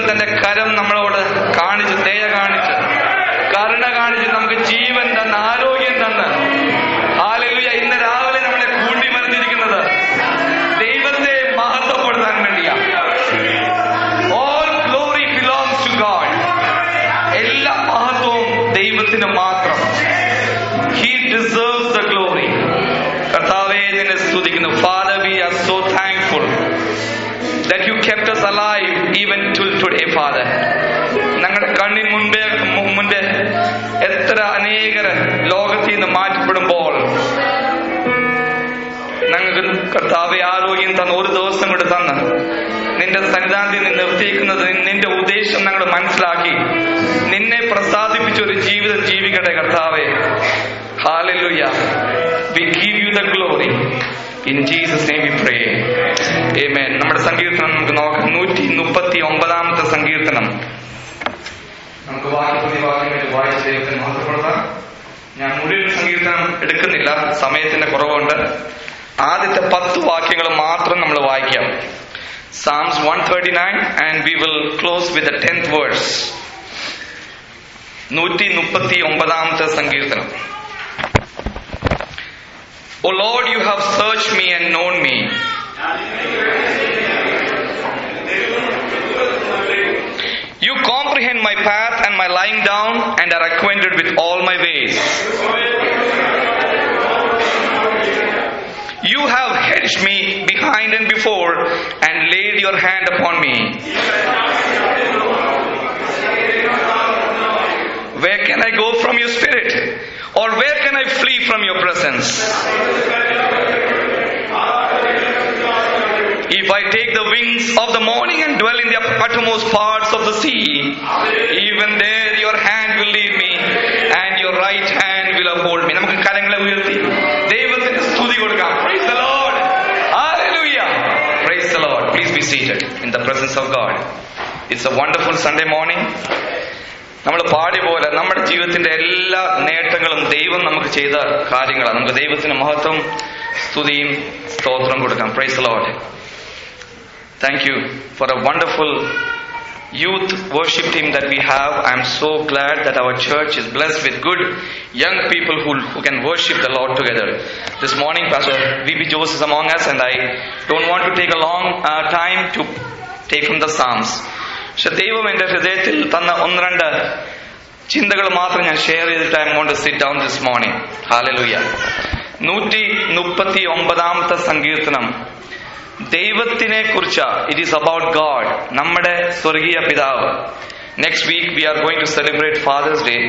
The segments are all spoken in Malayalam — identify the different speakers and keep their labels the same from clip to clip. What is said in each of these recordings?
Speaker 1: തന്റെ കരം നമ്മളോട് കാണിച്ച് ദയ കാണിച്ച് കരുണ കാണിച്ച് നമുക്ക് ജീവൻ തന്ന് ആരോഗ്യം തന്ന് ഹാലലുയ ഇന്ന് രാവിലെ നമ്മളെ കൂട്ടി മറിഞ്ഞിരിക്കുന്നത് ദൈവത്തെ മഹത്വപ്പെടുത്താൻ വേണ്ടിയാ all glory belongs to God എല്ലാ മഹത്വവും ദൈവത്തിന് മാത്രം ഹി ഡിസേർവ്സ് ദ ഗ്ലോറി കർത്താവെ നിന്നെ സ്തുതിക്കുന്നു father we are so thankful that you kept us alive even till today father ഞങ്ങളുടെ കണ്ണിന് മുൻപേ മു- മുൻപേ എത്ര അനേകർ ലോകത്തിൽ നിന്ന് മാറ്റപ്പെടുമ്പോൾ ഞങ്ങൾക്ക് കർത്താവെ ആരോഗ്യം തന്ന ഒരു ദിവസം കൂടെ തന്ന് നിന്റെ സന്നിധാനത്തിൽ നിന്ന് നിർത്തിയിരിക്കുന്നത് നിന്റെ ഉദ്ദേശം ഞങ്ങൾ മനസ്സിലാക്കി നിന്നെ പ്രസാദിപ്പിച്ച ഒരു ജീവിതം ജീവിക്കട്ടെ കർത്താവെ hallelujah we give you the glory in Jesus name we pray amen നമ്മുടെ സങ്കീർത്തനം നമുക്ക് നോക്കാം നൂറ്റി മുപ്പത്തി ഒമ്പതാമത്തെ സങ്കീർത്തനം നമുക്ക് വാക്യപ്രതി വാക്യങ്ങൾ വായിച്ച് ദൈവത്തെ മഹത്വപ്പെടുത്താം ഞാൻ മുഴുവൻ സങ്കീർത്തനം എടുക്കുന്നില്ല സമയത്തിന്റെ കുറവുണ്ട് ആദ്യത്തെ പത്ത് വാക്യങ്ങൾ മാത്രം നമ്മൾ വായിക്കാം Psalms one thirty nine and we will close with tenth words നൂറ്റി മുപ്പത്തി ഒമ്പതാമത്തെ സങ്കീർത്തനം O Lord, you have searched me and known me. You comprehend my path and my lying down and are acquainted with all my ways. You have hedged me behind and before and laid your hand upon me. Where can I go from your spirit? Or where can I flee from your presence? If I take the wings of the morning and dwell in the uttermost parts of the sea, even there your hand will lead me and your right hand will uphold me. നമുക്ക് കരങ്ങളെ ഉയർത്തി ദൈവത്തിന് സ്തുതി കൊടുക്കാം Praise the Lord. Hallelujah. Praise the Lord. Please be seated in the presence of God. It's a wonderful Sunday morning. നമ്മൾ പാടി പോലെ നമ്മുടെ ജീവിതത്തിന്റെ എല്ലാ നേട്ടങ്ങളും ദൈവം നമുക്ക് ചെയ്ത കാര്യങ്ങളാണ് നമുക്ക് ദൈവത്തിന് മഹത്വം സ്തുതിയും സ്തോത്രം കൊടുക്കാം praise Lord thank you for a wonderful youth worship team that we have i'm so glad that our church is blessed with good young people who, who can worship the lord together this morning pastor vb jose is among us and i don't want to take a long uh, time to take from the psalms പക്ഷെ ദൈവം എന്റെ ഹൃദയത്തിൽ തന്ന ഒന്ന് രണ്ട് ചിന്തകൾ മാത്രം ഞാൻ ഷെയർ ചെയ്തിട്ട് I won't sit down this morning hallelujah നൂറ്റി മുപ്പത്തി ഒമ്പതാമത്തെ സങ്കീർത്തനം ദൈവത്തിനെ കുറിച്ച് ഇറ്റ് ഈസ് അബൌട്ട് ഗാഡ് നമ്മുടെ സ്വർഗീയ പിതാവ് next week we are going to celebrate Father's Day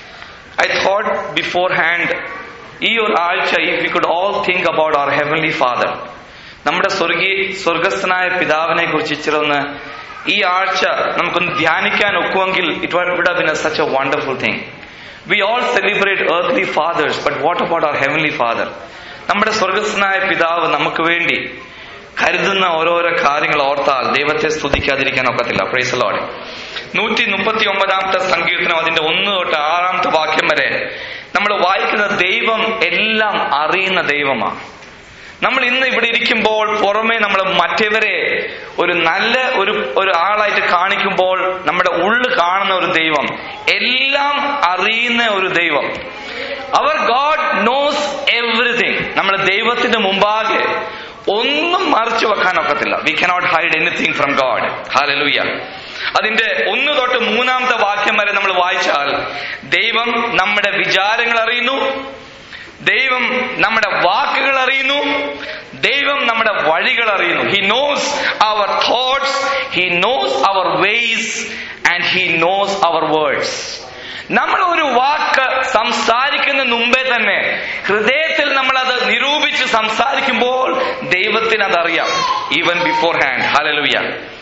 Speaker 1: I thought beforehand ഈ ഒരു ആഴ്ച if you could all think about our heavenly father നമ്മുടെ സ്വർഗീയ സ്വർഗസ്ഥനായ പിതാവിനെ കുറിച്ച് ഇച്ചിരി ഒന്ന് ഈ ആഴ്ച നമുക്കൊന്ന് ധ്യാനിക്കാൻ ഒക്കുമെങ്കിൽ it would have been a such a wonderful thing we all celebrate earthly fathers but what about our heavenly father നമ്മുടെ സ്വർഗസ്ഥനായ പിതാവ് നമുക്ക് വേണ്ടി കരുതുന്ന ഓരോരോ കാര്യങ്ങൾ ഓർത്താൽ ദൈവത്തെ സ്തുതിക്കാതിരിക്കാൻ ഒക്കത്തില്ല പ്രൈസ് ലോഡ് നൂറ്റി മുപ്പത്തി ഒമ്പതാമത്തെ സങ്കീർത്തനം അതിന്റെ ഒന്ന് തൊട്ട് ആറാമത്തെ വാക്യം വരെ നമ്മൾ വായിക്കുന്ന ദൈവം എല്ലാം അറിയുന്ന ദൈവമാണ് നമ്മൾ ഇന്ന് ഇവിടെ ഇരിക്കുമ്പോൾ പുറമെ നമ്മൾ മറ്റവരെ ഒരു നല്ല ഒരു ഒരു ആളായിട്ട് കാണിക്കുമ്പോൾ നമ്മുടെ ഉള്ളു കാണുന്ന ഒരു ദൈവം എല്ലാം അറിയുന്ന ഒരു ദൈവം അവർ ഗോഡ് നോസ് എവറിഥിങ് നമ്മൾ ദൈവത്തിന്റെ മുമ്പാകെ ഒന്നും മറച്ചു വെക്കാൻ ഒക്കത്തില്ല we cannot hide anything from God hallelujah അതിന്റെ ഒന്ന് തൊട്ട് മൂന്നാമത്തെ വാക്യം വരെ നമ്മൾ വായിച്ചാൽ ദൈവം നമ്മുടെ വിചാരങ്ങൾ അറിയുന്നു ദൈവം നമ്മുടെ വാക്കുകൾ അറിയുന്നു ദൈവം നമ്മുടെ വഴികൾ അറിയുന്നു he knows our thoughts he knows our ways and he knows our words നമ്മൾ ഒരു വാക്ക് സംസാരിക്കുന്ന മുമ്പേ തന്നെ ഹൃദയത്തിൽ നമ്മൾ അത് നിരൂപിച്ച് സംസാരിക്കുമ്പോൾ ദൈവത്തിന് അതറിയാം ഈവൻ ബിഫോർ ഹാൻഡ് ഹലലുയ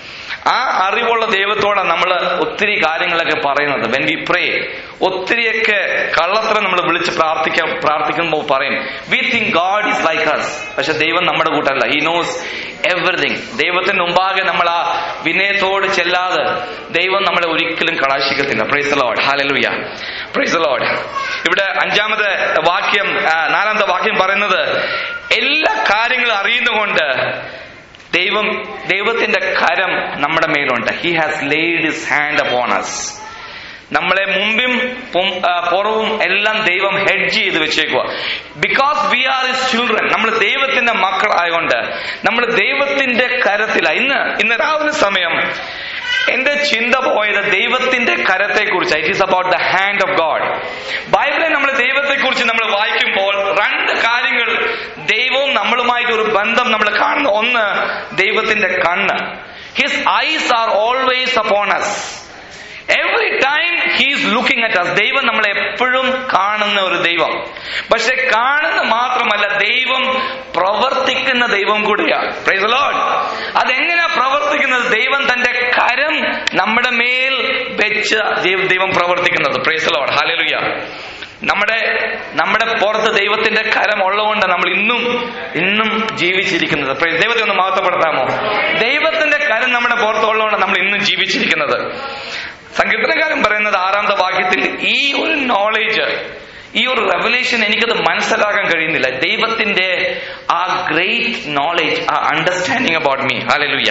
Speaker 1: ആ അറിവുള്ള ദൈവത്തോടാണ് നമ്മൾ ഒത്തിരി കാര്യങ്ങളൊക്കെ പറയുന്നത് വെൻ വി പ്രേ ഒത്തിരിയൊക്കെ കള്ളത്തരം നമ്മൾ വിളിച്ച് പ്രാർത്ഥിക്കാൻ പ്രാർത്ഥിക്കുമ്പോൾ പറയും we think God is like us പക്ഷെ ദൈവം നമ്മുടെ കൂട്ടല്ല ഹി നോസ് എവറിഥിങ് ദൈവത്തിന് മുമ്പാകെ നമ്മൾ ആ വിനയത്തോട് ചെല്ലാതെ ദൈവം നമ്മളെ ഒരിക്കലും കടാശിക്കത്തില്ല praise Lord hallelujah praise Lord ഇവിടെ അഞ്ചാമത്തെ വാക്യം ആ, നാലാമത്തെ വാക്യം പറയുന്നത് എല്ലാ കാര്യങ്ങളും അറിയുന്നുകൊണ്ട് ദൈവം ദൈവത്തിന്റെ കരം നമ്മുടെ മേലുണ്ട് he has laid his hand upon us നമ്മളെ മുമ്പും പും- ആ, പുറവും എല്ലാം ദൈവം ഹെഡ്ജ് ചെയ്ത് വെച്ചേക്കുക because we are his children നമ്മൾ ദൈവത്തിന്റെ മക്കളായതുകൊണ്ട് നമ്മൾ ദൈവത്തിന്റെ കരത്തില ഇന്ന് ഇന്ന് രാവിലെ സമയം എന്റെ ചിന്ത പോയത് ദൈവത്തിന്റെ കരത്തെ കുറിച്ച് it is about the hand of God ബൈബിളിൽ നമ്മൾ ദൈവത്തെ കുറിച്ച് നമ്മൾ വായിക്കുമ്പോൾ രണ്ട് കാര്യങ്ങൾ ദൈവവും നമ്മളുമായിട്ട് ഒരു ബന്ധം നമ്മൾ കാണുന്നു ഒന്ന് ദൈവത്തിന്റെ കണ്ണ് his eyes are always upon us every time he's looking at us ദൈവം നമ്മളെ എപ്പോഴും കാണുന്ന ഒരു ദൈവം പക്ഷെ കാണുന്ന മാത്രമല്ല ദൈവം പ്രവർത്തിക്കുന്ന ദൈവം കൂടിയാണ് പ്രൈസ് ലോഡ് അതെങ്ങനെ പ്രവർത്തിക്കുന്നത് ദൈവം തന്റെ കരം നമ്മുടെ മേൽ വെച്ച് ദൈവ- ദൈവം പ്രവർത്തിക്കുന്നത് പ്രൈസ് ലോഡ് ഹാലലുയ നമ്മുടെ നമ്മുടെ പുറത്ത് ദൈവത്തിന്റെ കരം ഉള്ളതുകൊണ്ട് നമ്മൾ ഇന്നും ഇന്നും ജീവിച്ചിരിക്കുന്നത് Praise- ദൈവത്തെ ഒന്ന് മഹത്വപ്പെടുത്താമോ ദൈവത്തിന്റെ കരം നമ്മുടെ പുറത്ത് ഉള്ളതുകൊണ്ട് നമ്മൾ ഇന്നും ജീവിച്ചിരിക്കുന്നത് സങ്കീർത്തനകാരൻ പറയുന്നത് ആറാമത്തെ വാക്യത്തിൽ ഈ ഒരു നോളേജ് ഈ ഒരു റെവലേഷൻ എനിക്കത് മനസ്സിലാക്കാൻ കഴിയുന്നില്ല ദൈവത്തിന്റെ ആ ഗ്രേറ്റ് നോളേജ് ആ അണ്ടർസ്റ്റാൻഡിങ് അബൌട്ട് മീ ഹാലലുയ്യ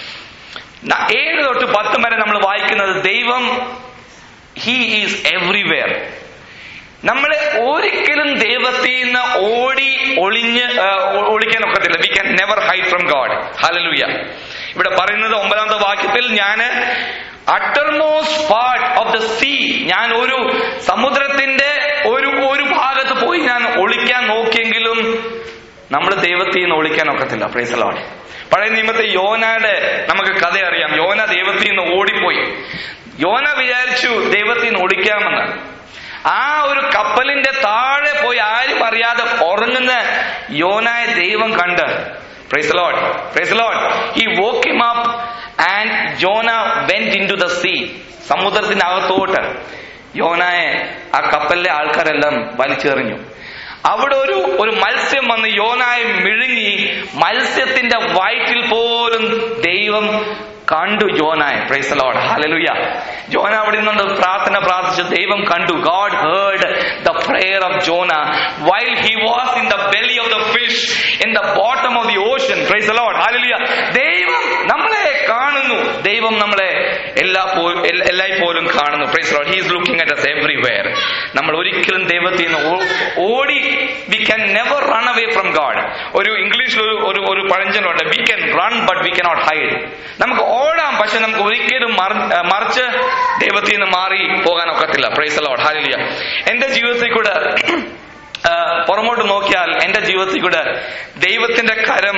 Speaker 1: ഏഴ് തൊട്ട് പത്ത് വരെ നമ്മൾ വായിക്കുന്നത് ദൈവം ഹി ഈസ് എവ്രിവെയർ നമ്മൾ ഒരിക്കലും ദൈവത്തിൽ നിന്ന് ഓടി ഒളിഞ്ഞ് ആ, ഒ- ഒളിക്കാൻ ഒക്കത്തില്ല we can never hide from God hallelujah ഇവിടെ പറയുന്നത് ഒമ്പതാമത്തെ വാക്യത്തിൽ ഞാൻ uttermost part of the sea ഞാൻ ഒരു സമുദ്രത്തിന്റെ ഒരു ഒരു ഭാഗത്ത് പോയി ഞാൻ ഒളിക്കാൻ നോക്കിയെങ്കിലും നമ്മൾ ദൈവത്തിൽ നിന്ന് ഒളിക്കാൻ ഒക്കത്തില്ല പ്രൈസലോടെ പഴയ നിയമത്തെ യോനയുടെ നമുക്ക് കഥ അറിയാം യോന ദൈവത്തിൽ നിന്ന് ഓടിപ്പോയി യോന വിചാരിച്ചു ദൈവത്തിൽ നിന്ന് ഒളിക്കാമെന്ന് ആ ഒരു കപ്പലിന്റെ താഴെ പോയി ആരും അറിയാതെ ഉറങ്ങുന്ന യോനായ ദൈവം കണ്ട് പ്രൈസ് ലോഡ് പ്രൈസ് ലോഡ് ഈ woke him up and Jonah went into the sea സമുദ്രത്തിനകത്തോട്ട് യോനായെ ആ കപ്പലിലെ ആൾക്കാരെല്ലാം വലിച്ചെറിഞ്ഞു അവിടെ ഒരു ഒരു മത്സ്യം വന്ന് യോനായെ മിഴുങ്ങി മത്സ്യത്തിന്റെ വയറ്റിൽ പോലും ദൈവം കണ്ടു ജോനായ പ്രൈസ് ലോഡ് ഹലലുയ ജോന അവിടെ നിന്നുകൊണ്ട് പ്രാർത്ഥന പ്രാർത്ഥിച്ചു ദൈവം കണ്ടു God heard the prayer of Jonah while he was in the belly of the fish in the bottom of the ocean praise Lord hallelujah ദൈവം നമ്മളെ കാണുന്നു ദൈവം നമ്മളെ എല്ലാ പോ- എല്ല- എല്ലായ്പ്പോഴും കാണുന്നു praise Lord he is looking at us everywhere നമ്മൾ ഒരിക്കലും ദൈവത്തിൽ നിന്ന് ഓ- ഓടി we can never run away from God ഒരു ഇംഗ്ലീഷിൽ ഒരു ഒരു ഒരു പഴഞ്ചനുണ്ട് we can run but we cannot hide നമുക്ക് ഓടാം പക്ഷെ നമുക്ക് ഒരിക്കലും മറ- ആ, മറിച്ച് ദൈവത്തിൽ നിന്ന് മാറി പോകാൻ ഒക്കത്തില്ല പ്രൈസ് ലോഡ് ഹാലിയ എന്റെ ജീവിതത്തിൽ കൂടെ ആ, പുറമോട്ട് നോക്കിയാൽ എന്റെ ജീവിതത്തിൽ കൂടെ ദൈവത്തിന്റെ കരം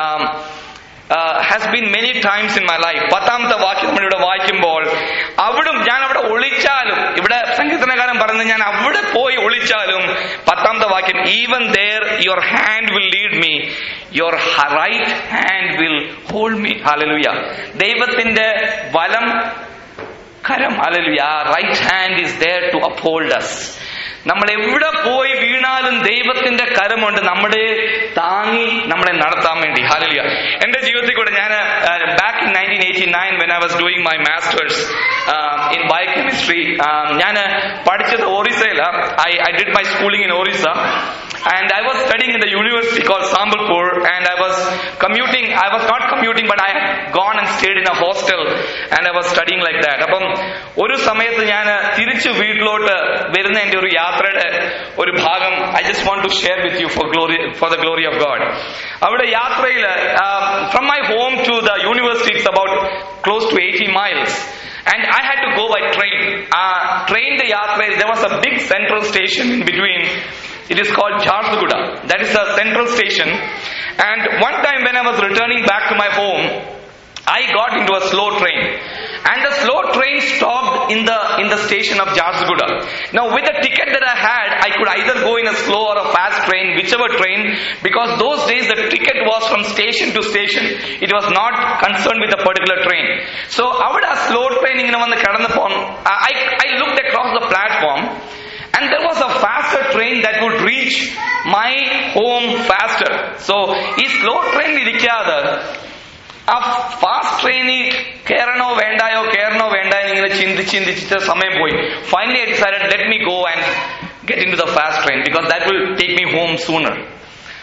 Speaker 1: has been many times in my life പത്താമത്തെ വാക്യം നമ്മളിവിടെ വായിക്കുമ്പോൾ അവിടും ഞാൻ അവിടെ ഒളിച്ചാലും ഇവിടെ സംഗീതനകാരൻ പറയുന്നത് ഞാൻ അവിടെ പോയി ഒളിച്ചാലും പത്താമത്തെ വാക്യം even there your hand will lead me your right hand will hold me hallelujah ദൈവത്തിന്റെ വലം കരം alleluia right hand is there to uphold us നമ്മൾ എവിടെ പോയി വീണാലും ദൈവത്തിന്റെ കരമുണ്ട് നമ്മുടെ താങ്ങി നമ്മളെ നടത്താൻ വേണ്ടി ഹാലലിയ എന്റെ ജീവിതത്തിൽ കൂടെ ഞാൻ back in nineteen eighty nine when I was doing my master's in biochemistry ഞാൻ പഠിച്ചത് ഒറീസയില I I did my schooling in Orissa and I was studying in the university called Sambalpur and I was commuting, I was not commuting but I had gone and stayed in a hostel and I was studying like that. അപ്പം ഒരു സമയത്ത് ഞാൻ തിരിച്ചു വീട്ടിലോട്ട് വരുന്ന എന്റെ ഒരു യാത്രയുടെ ഒരു ഭാഗം I just want to share with you for glory for the glory of God അവിടെ യാത്രയിൽ from my home to the university it's about close to eighty miles and I had to go by train. Uh, train the yatra, there was a big central station in between. It is called Jharsuguda. That is the central station. And one time when I was returning back to my home, I got into a slow train. And the slow train stopped in the in the station of Jharsuguda. Now with the ticket that I had, I could either go in a slow or a fast train, whichever train, because those days the ticket was from station to station. It was not concerned with a particular train. So അവിടെ ആ സ്ലോ ട്രെയിൻ ഇങ്ങനെ വന്ന് കടന്നപ്പോൾ I, I looked across the platform and there was a faster train that would reach my home faster. So ഈ സ്ലോ ട്രെയിൻ ഇരിക്കാതെ ആ ഫാസ്റ്റ് ട്രെയിനിൽ കയറണോ വേണ്ടായോ കയറണോ വേണ്ടായോ എന്ന് ഇങ്ങനെ ചിന്തിച്ച് ചിന്തിച്ചിട്ട് സമയം പോയി finally I decided let me go and get into the fast train because that will take me home sooner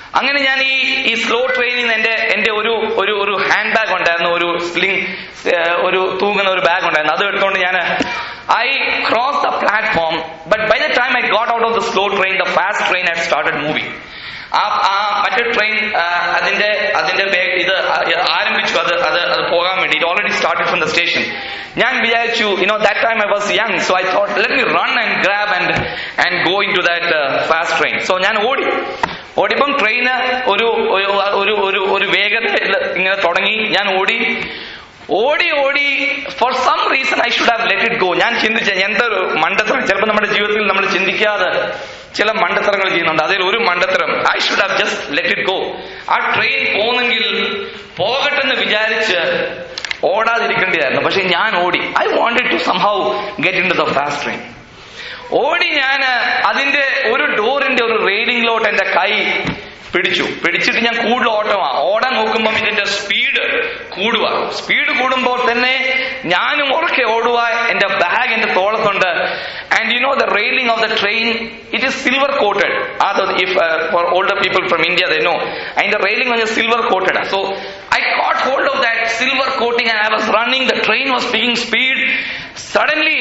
Speaker 1: അങ്ങനെ ഞാൻ ഈ ഈ സ്ലോ ട്രെയിനിൽ നിന്ന് എന്റെ എന്റെ ഒരു ഒരു ഒരു ഹാൻഡ് ബാഗ് ഉണ്ടായിരുന്നു ഒരു സ്ലിംഗ് ഒരു തൂങ്ങുന്ന ഒരു ബാഗ് ഉണ്ടായിരുന്നു അത് എടുത്തുകൊണ്ട് ഞാൻ I cross the platform but by the time I got out of the slow train the fast train had started moving ആ ആ മറ്റേ ട്രെയിൻ അതിന്റെ അതിന്റെ ബേ- ഇത് ആരംഭിച്ചു അത് അത് അത് പോകാൻ വേണ്ടി it already started from the station ഞാൻ വിചാരിച്ചു you know that time I was young so I thought let me run and grab and and go into that fast train so ഞാൻ ഓടി ഓടിയപ്പം ട്രെയിന് ഒരു ഒരു ഒരു ഒരു ഒരു വേഗതയിൽ ഇങ്ങനെ തുടങ്ങി ഞാൻ ഓടി ഓടി ഓടി for some reason I should have let it go ഞാൻ ചിന്തിച്ച എന്തൊരു മണ്ടത്തരം ചിലപ്പോൾ നമ്മുടെ ജീവിതത്തിൽ നമ്മൾ ചിന്തിക്കാതെ ചില മണ്ടത്തരങ്ങൾ ചെയ്യുന്നുണ്ട് അതിൽ ഒരു മണ്ടത്തരം I should have just let it go ആ ട്രെയിൻ പോകുന്നെങ്കിൽ പോകട്ടെന്ന് വിചാരിച്ച് ഓടാതിരിക്കേണ്ടതായിരുന്നു പക്ഷെ ഞാൻ ഓടി I wanted to somehow get into the fast train ഓടി ഞാൻ അതിന്റെ ഒരു ഡോറിന്റെ ഒരു റെയിലിംഗിലോട്ട് എന്റെ കൈ പിടിച്ചു പിടിച്ചിട്ട് ഞാൻ കൂടുതൽ ഓട്ടമാ ഓടാൻ നോക്കുമ്പോൾ ഇതിന്റെ സ്പീഡ് കൂടുക സ്പീഡ് കൂടുമ്പോൾ തന്നെ ഞാനും ഉറക്കെ ഓടുക എന്റെ ബാഗ് എന്റെ തോളത്തുണ്ട് and you know the railing of the train it is silver coated അത് if for older people from India they know അതിന്റെ railing was silver coated so I caught hold of that silver coating and I was running the train was picking speed suddenly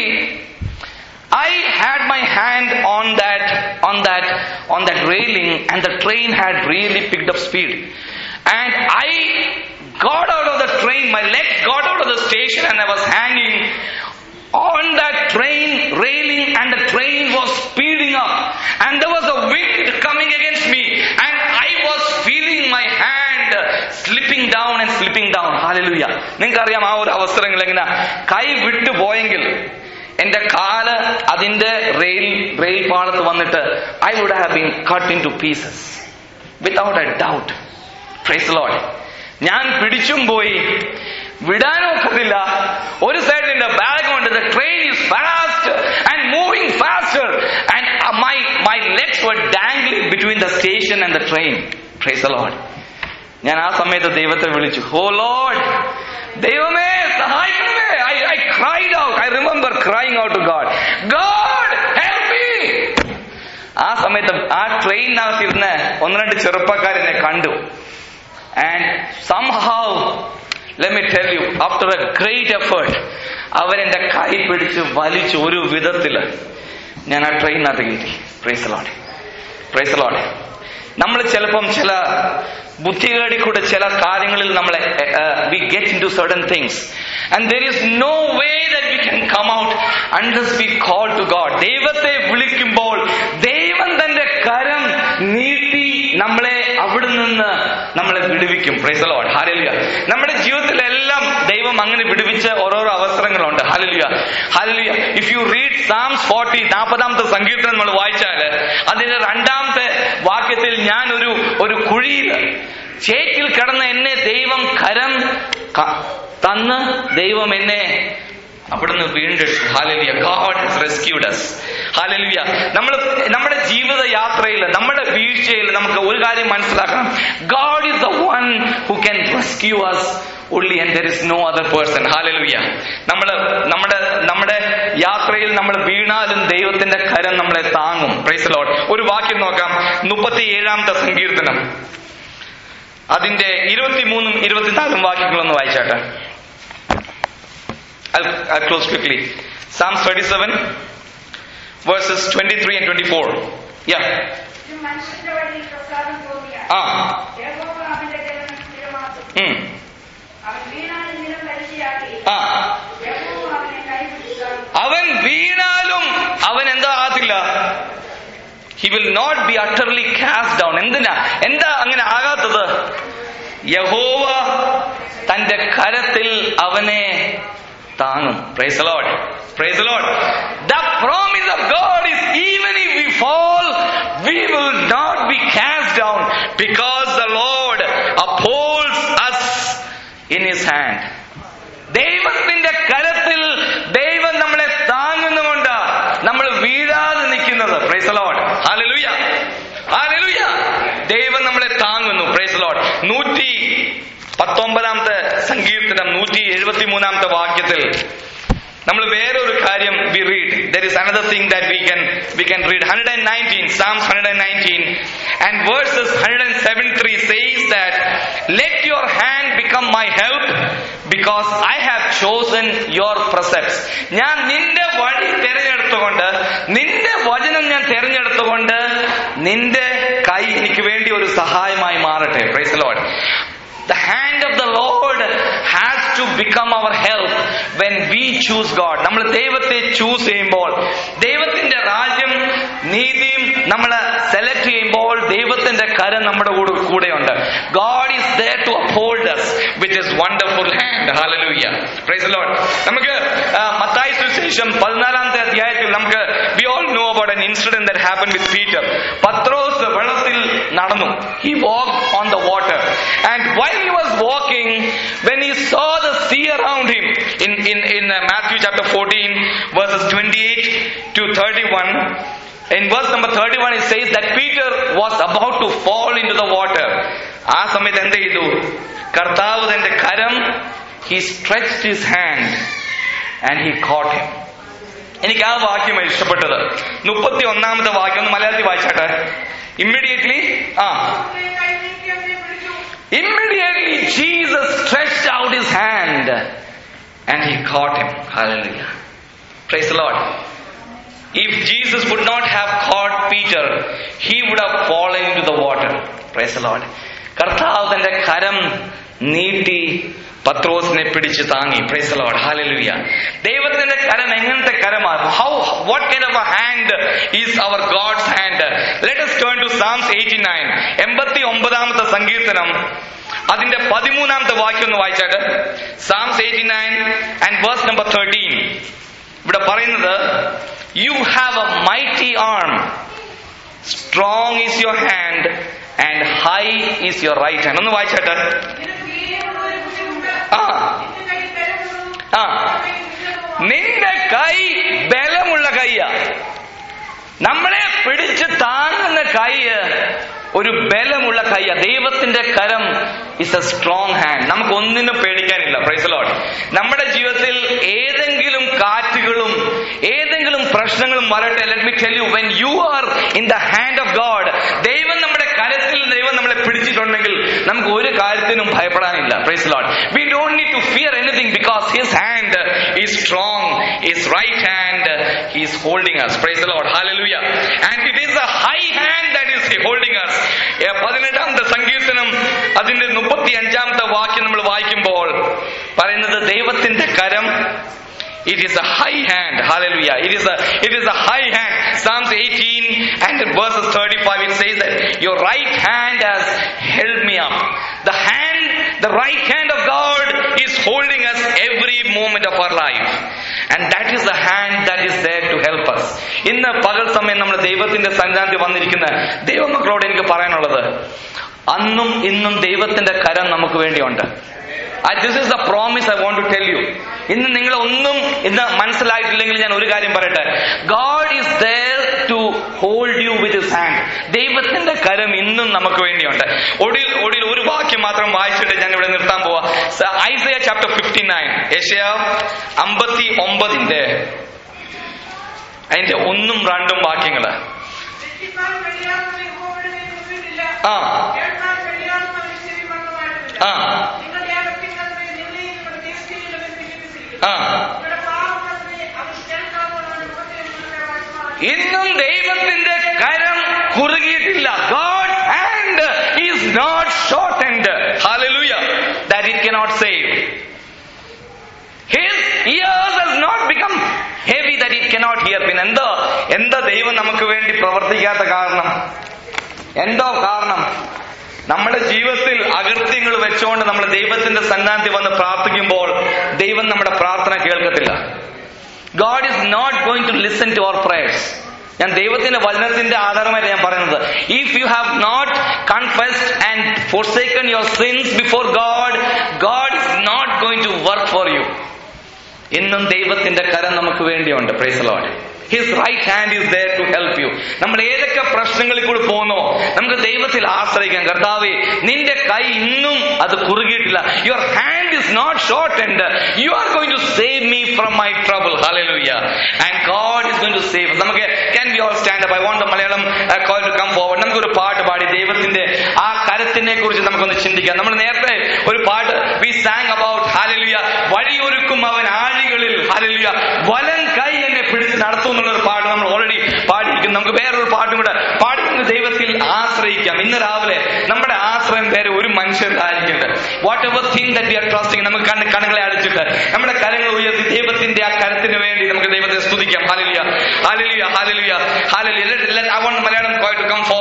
Speaker 1: I had my hand on that on that on that railing and the train had really picked up speed and I got out of the train my legs got out of the station and I was hanging on that train railing and the train was speeding up and there was a wind coming against me and I was feeling my hand slipping down and slipping down hallelujah നിങ്ങൾക്കറിയാം ആ ഒരു അവസരങ്ങൾ എങ്ങനെ കൈ വിട്ടു പോയെങ്കിൽ എന്റെ കാല് അതിന്റെ റെയിൽ റെയിൽ പാളത്ത് വന്നിട്ട് I would have been cut into pieces without a doubt praise Lord ഞാൻ പിടിച്ചും പോയി വിടാനൊക്കത്തില്ല ഒരു സൈഡിൽ എന്റെ ബാഗ് ഉണ്ട് the train is fast and moving faster and my my legs were dangling between the station and the train praise Lord ഞാൻ ആ സമയത്ത് ദൈവത്തെ വിളിച്ചു ഹോ ലോഡ് ദൈവമേ സഹായിക്കണമേ I I cried out I remember crying out to God God help me ആ സമയത്ത് ആ ട്രെയിനകത്ത് ഇരുന്ന് ഒന്ന് രണ്ട് ചെറുപ്പക്കാരെന്നെ കണ്ടു and somehow let me tell you after a great effort അവരെന്റെ കൈ പിടിച്ച് വലിച്ചു ഒരു വിധത്തില് ഞാൻ ആ ട്രെയിനകത്ത് കയറ്റി പ്രൈസ് ലോഡ് പ്രൈസ് ലോഡ് നമ്മൾ ചിലപ്പം ചില ബുദ്ധികേടി കൂടെ ചില കാര്യങ്ങളിൽ നമ്മളെ we get into certain things and there is no way that we can come out unless we call to God ദൈവത്തെ വിളിക്കുമ്പോൾ ദൈവം തന്റെ കരം നീട്ടി നമ്മളെ അവിടെ നിന്ന് നമ്മളെ വിടുവിക്കും പ്രൈസ് ലോഡ് ഹാലലിയ നമ്മുടെ ജീവിതത്തിലെല്ലാം ദൈവം അങ്ങനെ വിടുവിച്ച ഓരോരോ അവസരങ്ങളുണ്ട് hallelujah hallelujah if you read Psalms forty നാൽപ്പതാമത്തെ സങ്കീർത്തനം നമ്മൾ വായിച്ചാല് അതിന്റെ രണ്ടാമത്തെ വാക്യത്തിൽ ഞാൻ ഒരു ഒരു കുഴിയിൽ ചേറ്റിൽ കിടന്ന എന്നെ ദൈവം കരം ക- തന്ന് ദൈവം എന്നെ അവിടുന്ന് വീണ്ടെടുത്തു ഹാലലിയ ഗാഡ് ഹസ് റെസ്ക്യൂഡ് അസ് ഹാലലിയ നമ്മൾ നമ്മുടെ ജീവിത യാത്രയിൽ നമ്മുടെ വീഴ്ചയിൽ നമുക്ക് ഒരു കാര്യം മനസ്സിലാക്കണം God is the one who can rescue us only and there is no other person hallelujah നമ്മൾ നമ്മുടെ നമ്മുടെ യാത്രയിൽ നമ്മൾ വീണാലും ദൈവത്തിന്റെ കരം നമ്മളെ താങ്ങും പ്രൈസ് ലോഡ് ഒരു വാക്യം നോക്കാം മുപ്പത്തി ഏഴാമത്തെ സങ്കീർത്തനം അതിന്റെ ഇരുപത്തിമൂന്നും ഇരുപത്തിനാലും വാക്യങ്ങളൊന്ന് വായിച്ചാട്ടെ I'll, I'll close quickly. Psalms 37, verses 23 and 24. Yeah.
Speaker 2: ഇത് മനുഷ്യന്റെ വഴിയിൽ പ്രസാദം തോന്നിയാൽ
Speaker 1: ആ
Speaker 2: യഹോവ അവന്റെ ജനം സ്ഥിരമാക്കും
Speaker 1: ഉം,
Speaker 2: അവൻ വീണാലും നിലം പരിചയാക്കി
Speaker 1: ആ
Speaker 2: യഹോവ അവനെ കൈപിടിച്ചാൽ
Speaker 1: അവൻ വീണാലും അവൻ എന്താ ആകത്തില്ല he will not be utterly cast down എന്തിനാ എന്താ അങ്ങനെ ആകാത്തത് യഹോവ തന്റെ കരത്തിൽ അവനെ താങ്ങും praise Lord praise Lord the promise of God is even if we fall we will not be cast down because the lord upholds us in his hand ദൈവത്തിന്റെ കരത്തിൽ ദൈവം നമ്മളെ താങ്ങുന്നുകൊണ്ട് നമ്മൾ വീഴാതെ നിൽക്കുന്നത് പ്രൈസ് ലോഡ് ഹാലലുയ ഹാലലുയ ദൈവം നമ്മളെ താങ്ങുന്നു പ്രൈസ് ലോഡ് നൂറ്റി പത്തൊമ്പതാമത്തെ സങ്കീർത്തനം നൂറ്റി എഴുപത്തി മൂന്നാമത്തെ വാക്യത്തിൽ നമ്മൾ വേറൊരു കാര്യം we read there is another thing that we can we can read hundred and nineteen Psalms hundred and nineteen and verses hundred and seven three says that let your hand become my help because I have chosen your precepts ഞാൻ നിന്റെ വഴി തിരഞ്ഞെടുത്തുകൊണ്ട് നിന്റെ വചനം ഞാൻ തിരഞ്ഞെടുത്തുകൊണ്ട് നിന്റെ കൈ എനിക്ക് വേണ്ടി ഒരു സഹായമായി മാറട്ടെ praise Lord The hand of the Lord has to become our help when we choose God. നമ്മൾ ദൈവത്തെ ചൂസ് ചെയ്യുമ്പോൾ ദൈവത്തിന്റെ രാജ്യം നീതിയും നമ്മൾ സെലക്ട് ചെയ്യുമ്പോൾ ദൈവത്തിന്റെ കരം നമ്മുടെ കൂടെ കൂടെയുണ്ട് God is there to uphold us with his wonderful hand. Hallelujah. Praise the Lord. നമുക്ക് ആ, മത്തായി സുവിശേഷം പതിനാലാമത്തെ അധ്യായത്തിൽ നമുക്ക് we all know about an incident that happened with Peter. പത്രോസ് വെള്ളത്തിൽ നടന്നു. He walked on the water. And while he was walking, when he saw the sea around him, in, in, in uh, Matthew chapter 14, verses 28 to 31, in verse number 31 it says that Peter was about to fall into the water. ആ സമയത്ത് എന്ത് ചെയ്തു കർത്താവ് തന്റെ കരം he stretched his hand and he caught him. എനിക്ക് ആ വാക്യം ഇഷ്ടപ്പെട്ടത് മുപ്പത്തി ഒന്നാമത്തെ വാക്യം ഒന്ന് മലയാളത്തിൽ വായിച്ചാട്ടെ ഇമ്മീഡിയറ്റ്ലി ആ
Speaker 2: അവനെ കൈ നീട്ടി അവനെ പിടിച്ചു
Speaker 1: Immediately Jesus stretched out his hand and he caught him. Hallelujah. Praise the Lord. If Jesus would not have caught Peter, he would have fallen into the water. Praise the Lord. കർത്താവ് തന്റെ കരം നീട്ടി പത്രോസിനെ പിടിച്ച് താങ്ങി പ്രൈസ് the Lord. Hallelujah. ദൈവത്തിന്റെ കരം എങ്ങനത്തെ കരമാണ് how what kind of a hand is our God's hand let us turn to Psalms 89 എൺപത്തി ഒമ്പതാമത്തെ സങ്കീർത്തനം അതിന്റെ പതിമൂന്നാമത്തെ വാക്യം ഒന്ന് വായിച്ചാട്ട് Psalms eighty nine and verse number thirteen ഇവിടെ പറയുന്നത് you have a mighty arm strong is your hand and high is your right hand ഒന്ന് വായിച്ചാട്ട്
Speaker 2: നിനക്ക് വീര്യമുള്ള ഒരു ഭുജമുണ്ട്
Speaker 1: ആ
Speaker 2: നിന്റെ കൈ ബലമുള്ളതും
Speaker 1: ആ
Speaker 2: കൈ ഉജ്ജ്വലവുമാണ്.
Speaker 1: നിന്റെ കൈ ബലമുള്ള കൈയാ നമ്മളെ പിടിച്ച് താങ്ങുന്ന കൈ ഒരു ബലമുള്ള കൈയാ ദൈവത്തിന്റെ കരം ഇസ് എ സ്ട്രോങ് ഹാൻഡ് നമുക്ക് ഒന്നിനും പേടിക്കാനില്ല പ്രൈസ് ലോഡ് നമ്മുടെ ജീവിതത്തിൽ ഏതെങ്കിലും കാറ്റുകളും ഏതെങ്കിലും പ്രശ്നങ്ങളും വരട്ടെ let me tell you when you are in the hand of God ദൈവം നമ്മുടെ കരത്തിൽ ദൈവം നമ്മളെ പിടിച്ചിട്ടുണ്ടെങ്കിൽ നമുക്ക് ഒരു കാര്യത്തിനും ഭയപ്പെടാനില്ല praise Lord we don't need to fear anything because his hand is strong his right hand is holding us praise the lord hallelujah and it is a high hand that is holding us ഏ, പതിനെട്ടാമത്തെ സങ്കീർത്തനം അതിന്റെ മുപ്പത്തി അഞ്ചാമത്തെ വാക്യം നമ്മൾ വായിക്കുമ്പോൾ പറയുന്നത് ദൈവത്തിന്റെ കരം It is a high hand. Hallelujah. It is a it is a high hand. Psalms 18 and in verses 35 it says that your right hand has held me up. The hand, the right hand of God is holding us every moment of our life. And that is the hand that is there to help us. ഇന്ന് പകൽ സമയം നമ്മൾ ദൈവത്തിന്റെ സന്നിധാനത്തിൽ വന്നിരിക്കുന്ന ദൈവമക്കളോട് എനിക്ക് പറയാനുള്ളത് അന്നും ഇന്നും ദൈവത്തിന്റെ കരം നമുക്ക് വേണ്ടിയുണ്ട് this is the promise I want to tell you ഇന്ന് നിങ്ങൾ ഒന്നും ഇന്ന് മനസ്സിലായിട്ടില്ലെങ്കിൽ ഞാൻ ഒരു കാര്യം പറയട്ടെ God is there to hold you with his hand ദൈവത്തിന്റെ കരം ഇന്നും നമുക്ക് വേണ്ടിയുണ്ട് ഒടിയിൽ ഒടിയിൽ ഒരു വാക്യം മാത്രം വായിച്ചിട്ട് ഞാൻ ഇവിടെ നിർത്താൻ പോവാ ഐസയ ചാപ്റ്റർ ഫിഫ്റ്റി നയൻ യശയ അമ്പത്തി ഒമ്പതിന്റെ അതിന്റെ ഒന്നും രണ്ടും വാക്യങ്ങള്
Speaker 2: തെറ്റിപ്പാൻ കഴിയാത്തവൻ യഹോവയുടെ മേൽ മുറിവില്ല.
Speaker 1: ആ
Speaker 2: കേൾക്കാൻ കഴിയാത്തവന് ചെവി മന്ദമായിട്ടില്ല.
Speaker 1: ആ
Speaker 2: നിങ്ങളുടെ അകത്തിങ്ങളെ നിങ്ങളെയും നിങ്ങളുടെ ദേശത്തെയും അവൻ ഭിന്നിപ്പിച്ചിരിക്കുന്നു.
Speaker 1: ആ
Speaker 2: നിങ്ങളുടെ പാപങ്ങളെ അവൻ കേൾക്കാത്തവനാണ് മുഖത്തെ നിങ്ങളുടെ വാഴ്ച
Speaker 1: ഇന്നും ദൈവത്തിന്റെ കരം കുറുകിയിട്ടില്ല God hand is not short and hallelujah that it cannot save his ears has not become heavy that it cannot hear പിന്നെ എന്തോ എന്താ ദൈവം നമുക്ക് വേണ്ടി പ്രവർത്തിക്കാത്ത കാരണം എന്തോ കാരണം നമ്മുടെ ജീവിതത്തിൽ അകൃത്യങ്ങൾ വെച്ചുകൊണ്ട് നമ്മൾ ദൈവത്തിന്റെ സന്നാധി വന്ന് പ്രാർത്ഥിക്കുമ്പോൾ ദൈവം നമ്മുടെ പ്രാർത്ഥന കേൾക്കത്തില്ല God is not going to listen to our prayers ഞാൻ ദൈവത്തിന്റെ വചനത്തിന്റെ ആധാരമായിട്ട് ഞാൻ പറയുന്നത് if you have not confessed and forsaken your sins before God God is not going to work for you ഇന്നും ദൈവത്തിന്റെ കരം നമുക്ക് വേണ്ടിയുണ്ട് praise Lord his right hand is there to help you നമ്മൾ ഏതൊക്കെ പ്രശ്നങ്ങളിൽ കൂടി പോകുന്നോ നമുക്ക് ദൈവത്തിൽ ആശ്രയിക്കാം കർത്താവേ നിന്റെ കൈ ഇന്നും അത് കുറുകിയിട്ടില്ല your hand is not short and you are going to save me from my trouble hallelujah and God is going to save നമുക്ക് can be all stand up I want the Malayalam call to come forward നമുക്കൊരു പാട്ട് പാടി ദൈവത്തിന്റെ ആ കരത്തിനെ കുറിച്ച് നമുക്കൊന്ന് ചിന്തിക്കാം നമ്മൾ നേരത്തെ ഒരു പാട്ട് വി സാങ് അബൌട്ട് ഹാലലുയ വഴിയൊരുക്കും അവൻ ആഴികളിൽ ഹാലലുയ വലം കൈ എന്നെ പിടിച്ച് നടത്തും എന്നുള്ള ഒരു പാട്ട് നമ്മൾ ഓൾറെഡി പാടിയിരിക്കുന്നു നമുക്ക് വേറൊരു പാട്ടും കൂടെ പാടിക്കുന്ന ദൈവത്തിൽ ആശ്രയിക്കാം ഇന്ന് രാവിലെ നമ്മുടെ ആശ്രയം വേറെ ഒരു മനുഷ്യരായിരിക്കട്ടെ whatever thing that we are trusting നമുക്ക് കണ്ണ് കണ്ണുകളെ അടച്ചിട്ട് നമ്മുടെ കരങ്ങൾ ഉയർത്തി ദൈവത്തിന്റെ ആ കരത്തിന് വേണ്ടി നമുക്ക് ദൈവത്തെ സ്തുതിക്കാം ഹാലലിയ hallelujah hallelujah hallelujah I want Malayalam call to come